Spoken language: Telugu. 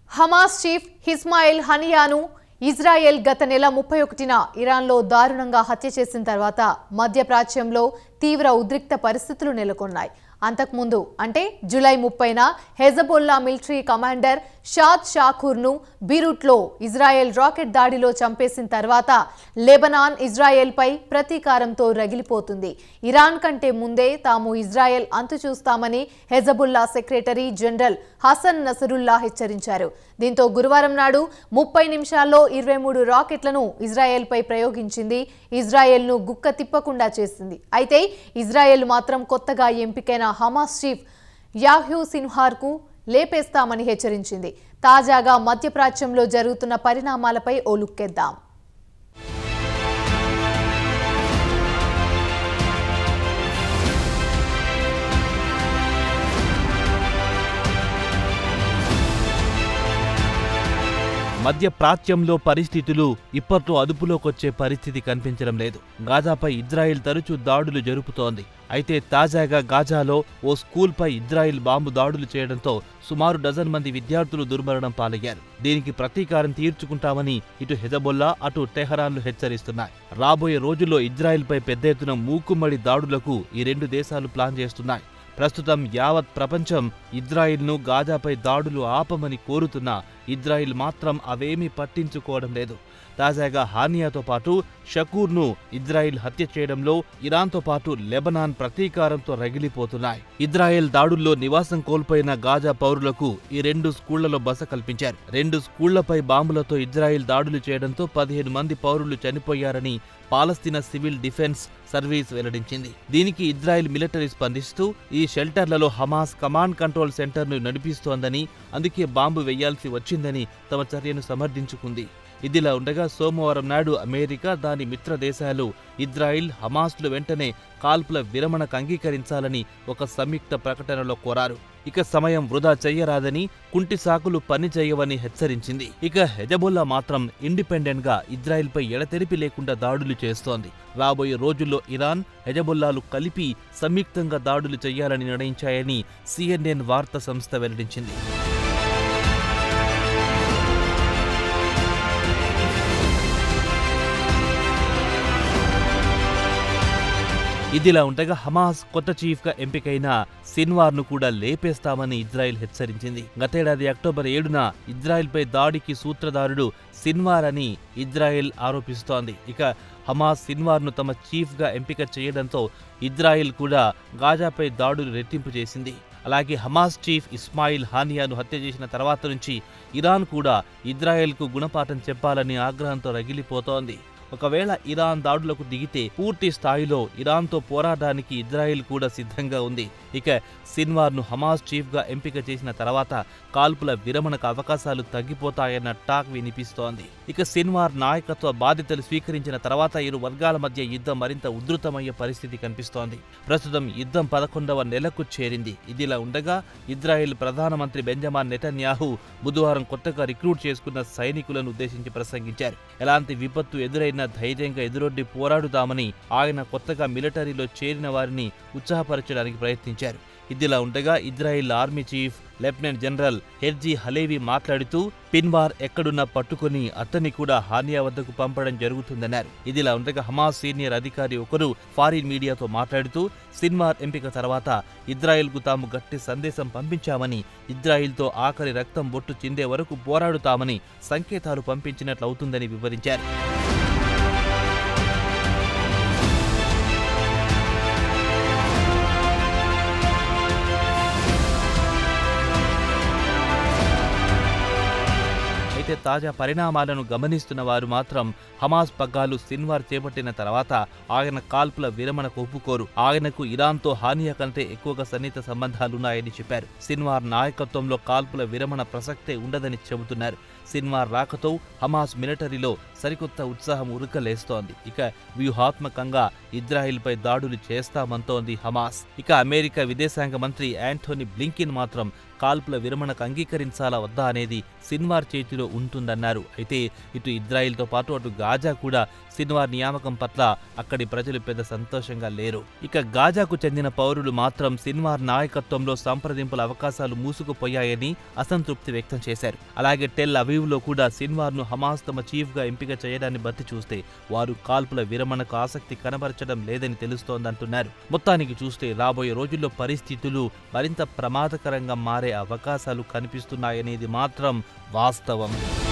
హమాస్ చీఫ్ హిస్మాయిల్ హనియాను ఇజ్రాయెల్ గత నెల ముప్పై ఒకటిన ఇరాన్లో దారుణంగా హత్య చేసిన తర్వాత మధ్యప్రాచ్యంలో తీవ్ర ఉద్రిక్త పరిస్థితులు నెలకొన్నాయి అంతకుముందు అంటే జూలై ముప్పైన హెజబొల్లా మిలిటరీ కమాండర్ షాద్ షాఖూర్ను బీరూట్లో ఇజ్రాయెల్ రాకెట్ దాడిలో చంపేసిన తర్వాత లెబనాన్ ఇజ్రాయెల్పై ప్రతీకారంతో రగిలిపోతుంది ఇరాన్ కంటే ముందే తాము ఇజ్రాయెల్ అంతు చూస్తామని Hezbollah secretary general Hassan Nasrallah హెచ్చరించారు దీంతో గురువారం నాడు ముప్పై నిమిషాల్లో ఇరవై మూడు రాకెట్లను ఇజ్రాయెల్పై ప్రయోగించింది ఇజ్రాయెల్ను గుక్క తిప్పకుండా చేసింది అయితే ఇజ్రాయెల్ మాత్రం కొత్తగా ఎంపికైన హమాస్ చీఫ్ యాహ్యూ సిన్హార్కు లేపేస్తామని హెచ్చరించింది తాజాగా మధ్యప్రాచ్యంలో జరుగుతున్న పరిణామాలపై ఓ లుక్కేద్దాం మధ్య ప్రాచ్యంలో పరిస్థితులు ఇప్పట్లో అదుపులోకొచ్చే పరిస్థితి కనిపించడం లేదు గాజాపై ఇజ్రాయెల్ తరచూ దాడులు జరుపుతోంది అయితే తాజాగా గాజాలో ఓ స్కూల్పై ఇజ్రాయెల్ బాంబు దాడులు చేయడంతో సుమారు డజన్ మంది విద్యార్థులు దుర్మరణం పాలయ్యారు దీనికి ప్రతీకారం తీర్చుకుంటామని ఇటు హెజబొల్లా అటు టెహరాన్లు హెచ్చరిస్తున్నాయి రాబోయే రోజుల్లో ఇజ్రాయెల్పై పెద్ద ఎత్తున మూకుమ్మడి దాడులకు ఈ రెండు దేశాలు ప్లాన్ చేస్తున్నాయి ప్రస్తుతం యావత్ ప్రపంచం ఇజ్రాయిల్ను గాజాపై దాడులు ఆపమని కోరుతున్నా ఇజ్రాయిల్ మాత్రం అవేమీ పట్టించుకోవడం లేదు తాజాగా హానియాతో పాటు షకూర్ను ఇజ్రాయిల్ హత్య చేయడంలో ఇరాన్తో పాటు లెబనాన్ ప్రతీకారంతో రగిలిపోతున్నాయి ఇజ్రాయెల్ దాడుల్లో నివాసం కోల్పోయిన గాజా పౌరులకు ఈ రెండు స్కూళ్లలో బస కల్పించారు రెండు స్కూళ్లపై బాంబులతో ఇజ్రాయెల్ దాడులు చేయడంతో పదిహేను మంది పౌరులు చనిపోయారని పాలస్తీనా సివిల్ డిఫెన్స్ సర్వీస్ వెల్లడించింది దీనికి ఇజ్రాయెల్ మిలిటరీ స్పందిస్తూ ఈ షెల్టర్లలో హమాస్ కమాండ్ కంట్రోల్ సెంటర్ను నడిపిస్తోందని అందుకే బాంబు వేయాల్సి వచ్చిందని తమ చర్యను సమర్థించుకుంది ఇదిలా ఉండగా సోమవారం నాడు అమెరికా దాని మిత్ర దేశాలు ఇజ్రాయిల్ హమాస్లు వెంటనే కాల్పుల విరమణకు అంగీకరించాలని ఒక సంయుక్త ప్రకటనలో కోరారు ఇక సమయం వృధా చెయ్యరాదని కుంటి సాకులు పని చేయవని హెచ్చరించింది ఇక హెజబొల్లా మాత్రం ఇండిపెండెంట్ గా ఇజ్రాయెల్పై ఎడతెరిపి లేకుండా దాడులు చేస్తోంది రాబోయే రోజుల్లో ఇరాన్ హెజబొల్లాలు కలిపి సంయుక్తంగా దాడులు చేయాలని నిర్ణయించాయని సిఎన్ఎన్ వార్తా సంస్థ వెల్లడించింది ఇదిలా ఉండగా హమాస్ కొత్త చీఫ్ గా ఎంపికైన సిన్వార్ ను కూడా లేపేస్తామని ఇజ్రాయెల్ హెచ్చరించింది గతేడాది అక్టోబర్ ఏడున ఇజ్రాయెల్ పై దాడికి సూత్రధారుడు సిన్వార్ అని ఇజ్రాయెల్ ఆరోపిస్తోంది ఇక హమాస్ సిన్వార్ ను తమ చీఫ్ గా ఎంపిక చేయడంతో ఇజ్రాయెల్ కూడా గాజాపై దాడులు రెట్టింపు చేసింది అలాగే హమాస్ చీఫ్ ఇస్మాయిల్ హానియాను హత్య చేసిన తర్వాత నుంచి ఇరాన్ కూడా ఇజ్రాయెల్కు గుణపాఠం చెప్పాలని ఆగ్రహంతో రగిలిపోతోంది ఒకవేళ ఇరాన్ దాడులకు దిగితే పూర్తి స్థాయిలో ఇరాన్తో పోరాడడానికి ఇజ్రాయెల్ కూడా సిద్ధంగా ఉంది ఇక సిన్వార్ను హమాస్ చీఫ్గా ఎంపిక చేసిన తర్వాత కాల్పుల విరమణకు అవకాశాలు తగ్గిపోతాయన్న టాక్ వినిపిస్తోంది ఇక సిన్వార్ నాయకత్వ బాధ్యతలు స్వీకరించిన తర్వాత ఇరు వర్గాల మధ్య యుద్ధం మరింత ఉధృతమయ్యే పరిస్థితి కనిపిస్తోంది ప్రస్తుతం యుద్ధం పదకొండవ నెలకు చేరింది ఇదిలా ఉండగా ఇజ్రాయెల్ ప్రధానమంత్రి బెంజమాన్ నెతన్యాహు బుధవారం కొత్తగా రిక్రూట్ చేసుకున్న సైనికులను ఉద్దేశించి ప్రసంగించారు ఎలాంటి విపత్తు ఎదురైనా ధైర్యంగా ఎదురొడ్డి పోరాడుతామని ఆయన కొత్తగా మిలిటరీలో చేరిన వారిని ఉత్సాహపరచడానికి ప్రయత్నించారు ఇదిలా ఉండగా Israel army chief lieutenant general Herzi Halevi మాట్లాడుతూ పిన్వార్ ఎక్కడున్నా పట్టుకుని అతన్ని కూడా హానియా వద్దకు పంపడం జరుగుతుందన్నారు ఇదిలా ఉండగా హమాస్ సీనియర్ అధికారి ఒకరు ఫారిన్ మీడియాతో మాట్లాడుతూ సిన్వార్ ఎంపిక తర్వాత ఇజ్రాయెల్కు తాము గట్టి సందేశం పంపించామని ఇజ్రాయిల్తో ఆఖరి రక్తం బొట్టు చిందే వరకు పోరాడుతామని సంకేతాలు పంపించినట్లు అవుతుందని వివరించారు అయితే తాజా పరిణామాలను గమనిస్తున్న వారు మాత్రం హమాస్ పగ్గాలు సిన్వార్ చేపట్టిన తర్వాత ఆయన కాల్పుల విరమణకు ఒప్పుకోరు ఆయనకు ఇరాన్తో హానియా కంటే ఎక్కువగా సన్నిహిత సంబంధాలున్నాయని చెప్పారు సిన్వార్ నాయకత్వంలో కాల్పుల విరమణ ప్రసక్తే ఉండదని చెబుతున్నారు సిన్వార్ రాకతో హమాస్ మిలిటరీలో సరికొత్త ఉత్సాహం ఉరకలేస్తోంది ఇక వ్యూహాత్మకంగా ఇజ్రాయిల్పై దాడులు చేస్తామంటోంది హమాస్ ఇక అమెరికా విదేశాంగ మంత్రి యాంటోనీ బ్లింకిన్ మాత్రం కాల్పుల విరమణకు అంగీకరించాలా వద్దా అనేది సిన్వార్ చేతిలో ఉంటుందన్నారు అయితే ఇటు ఇజ్రాయిల్తో పాటు అటు గాజా కూడా సిన్వార్ నియామకం పట్ల అక్కడి ప్రజలు పెద్ద సంతోషంగా లేరు ఇక గాజాకు చెందిన పౌరులు మాత్రం సిన్వార్ నాయకత్వంలో సంప్రదింపుల అవకాశాలు మూసుకుపోయాయని అసంతృప్తి వ్యక్తం చేశారు అలాగే టెల్ అవీవ్లో కూడా సిన్వార్ను హమాస్ తమ చీఫ్గా ఎంపిక చేయడాన్ని బట్టి చూస్తే వారు కాల్పుల విరమణకు ఆసక్తి కనబరచడం లేదని తెలుస్తోందంటున్నారు మొత్తానికి చూస్తే రాబోయే రోజుల్లో పరిస్థితులు మరింత ప్రమాదకరంగా మారే అవకాశాలు కనిపిస్తున్నాయనేది మాత్రం వాస్తవం